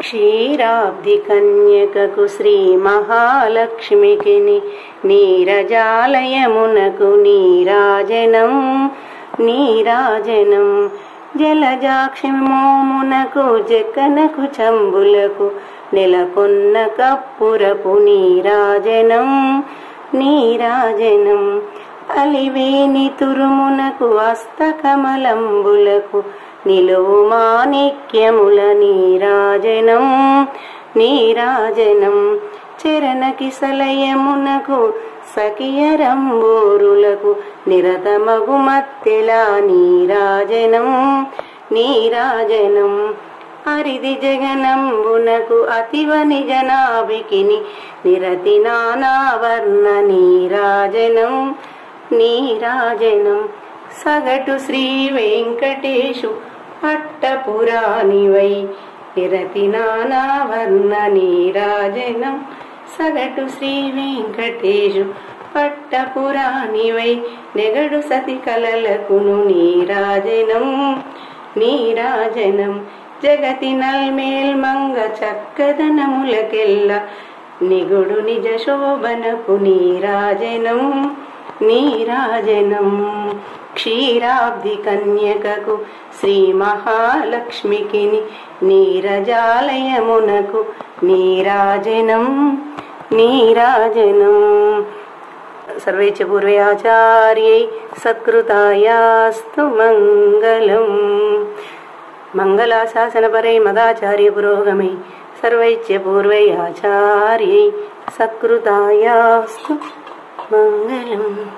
క్షీరాబ్ది కన్యకకు శ్రీ మహాలక్ష్మికి ని- నీరజాలయమునకు నీరాజనం నీరాజనం జలజాక్షి మోమునకు జకనకు చంబులకు నెలకొన్న కప్పురపు నీరాజనం నీరాజనం అలివేని తురుమునకు అస్తకమలంబులకు నిలువు మాణిక్యముల నీరాజనం నీరాజనం చరణ కిసలయమునకు సఖియరంబూరులకు నిరతమగు మత్తెల నీరాజనం నీరాజనం హరిది జగనంబునకు అతివ నిజనాభికిని నిరతి నానావర్ణ నీరాజనం నీరాజనం సగటు శ్రీ వెంకటేశు పట్టపురాణివై నిరతి నానావర్ణ నీరాజనం సగటు శ్రీ వెంకటేశు పట్టపురాణివై నెగడు సతి కలలకును నీరాజనం నీరాజనం జగతి నల్మేల్ మంగ చక్కదనములకెల్ల నిగుడు నిజ శోభనపు నీరాజనం నీరాజనం క్షీరాబ్ది కన్యకకు శ్రీ మహాలక్ష్మికి నీరజాలయమునకు నీరాజనం నీరాజనం సర్వే చ పూర్వే ఆచార్యై సత్కృతాయాస్తు మంగళం మంగళాశాసనపరై మదాచార్య పురోగమై సర్వైశ్చ పూర్వై ఆచార్యై సత్కృతాయాస్తు మంగళం